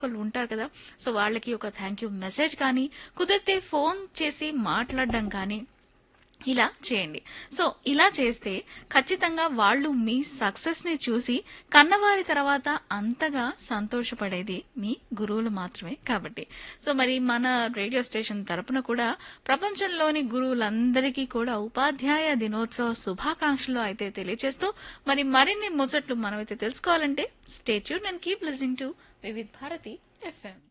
ఒకళ్ళు ఉంటారు కదా సో వాళ్ళకి ఒక థ్యాంక్ యూ మెసేజ్ కానీ కుదిరితే ఫోన్ చేసి మాట్లాడడం కానీ ఇలా చేయండి సో ఇలా చేస్తే ఖచ్చితంగా వాళ్ళు మీ సక్సెస్ ని చూసి కన్నవారి తర్వాత అంతగా సంతోషపడేది మీ గురువులు మాత్రమే కాబట్టి సో మరి మన రేడియో స్టేషన్ తరపున కూడా ప్రపంచంలోని గురువులందరికీ కూడా ఉపాధ్యాయ దినోత్సవ శుభాకాంక్షలు అయితే తెలియజేస్తూ మరి మరిన్ని ముచ్చట్లు మనమైతే తెలుసుకోవాలంటే stay tuned and keep listening to Vividh Bharati FM